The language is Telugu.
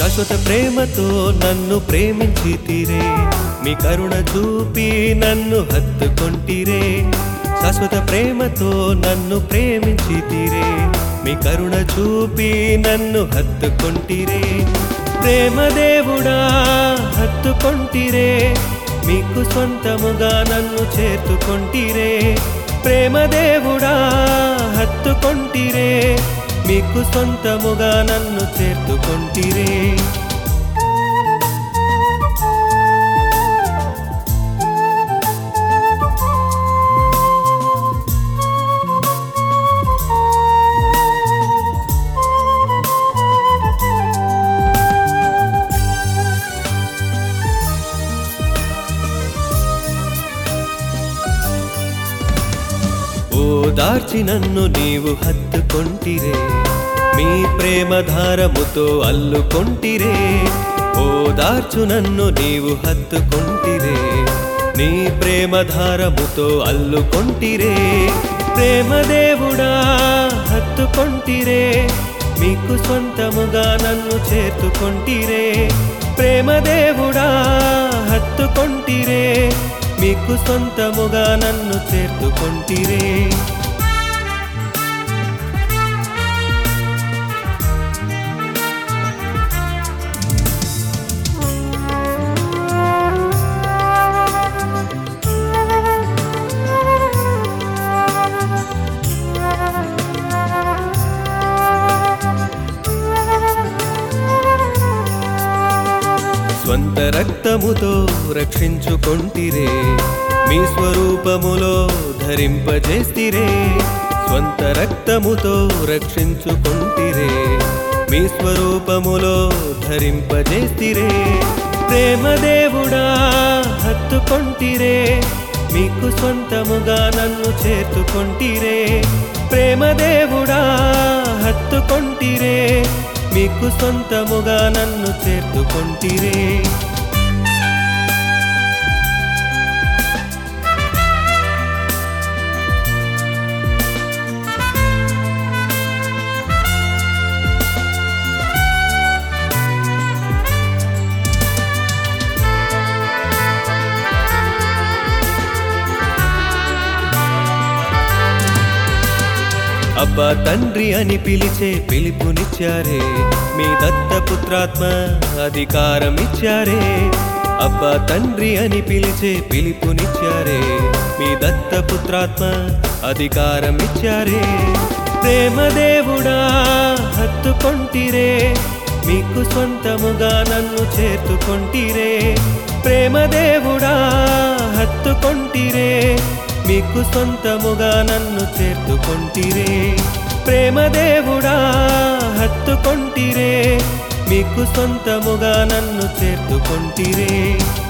శాశ్వత ప్రేమతో నన్ను ప్రేమించితిరే మీ కరుణ చూపి నన్ను హత్తుకొంటిరే శాశ్వత ప్రేమతో నన్ను ప్రేమించితిరే మీ కరుణ చూపి నన్ను హత్తుకొంటిరే ప్రేమ దేవుడా హత్తుకొంటిరే మీకు సొంతముగా నన్ను చేర్చుకొంటిరే ప్రేమ దేవుడా హత్తుకొంటిరే మీకు సొంతముగా నన్ను చేర్చుకొంటిరే ఓదార్చి నన్ను నీవు హత్తుకొంటిరే మీ ప్రేమ ధారముతో అల్లుకొంటిరే ఓదార్చు నన్ను నీవు హత్తుకొంటిరే నీ ప్రేమ ధారముతో అల్లుకొంటిరే ప్రేమ దేవుడా హత్తుకొంటిరే మీకు సొంతముగా నన్ను చేర్చుకొంటిరే ప్రేమ దేవుడా హత్తుకొంటిరే మీకు సొంతముగా నన్ను చేర్చుకొంటిరే స్వంత రక్తముతో రక్షించుకొంటిరే మీ స్వరూపములో ధరింపజేస్తిరే స్వంత రక్తముతో రక్షించుకొంటిరే మీ స్వరూపములో ధరింపజేస్తిరే ప్రేమ దేవుడా హత్తుకొంటిరే మీకు సొంతముగా నన్ను చేర్చుకొంటిరే ప్రేమ దేవుడా హత్తుకొంటిరే మీకు సొంతముగా నన్ను చేర్చుకొంటిరే అబ్బా తండ్రి అని పిలిచే పిలుపునిచ్చారే మీ దత్తపుత్రాత్మ అధికారం ఇచ్చారే అబ్బా తండ్రి అని పిలిచే పిలుపునిచ్చారే మీ దత్తపుత్రాత్మ అధికారం ఇచ్చారే ప్రేమ దేవుడా హత్తుకొంటిరే మీకు సొంతముగా నన్ను చేర్చుకొంటిరే ప్రేమ దేవుడా హత్తుకొంటిరే మీకు సొంతముగా నన్ను చేర్చుకొంటిరే ప్రేమ దేవుడా హత్తుకొంటిరే మీకు సొంతముగా నన్ను చేర్చుకొంటిరే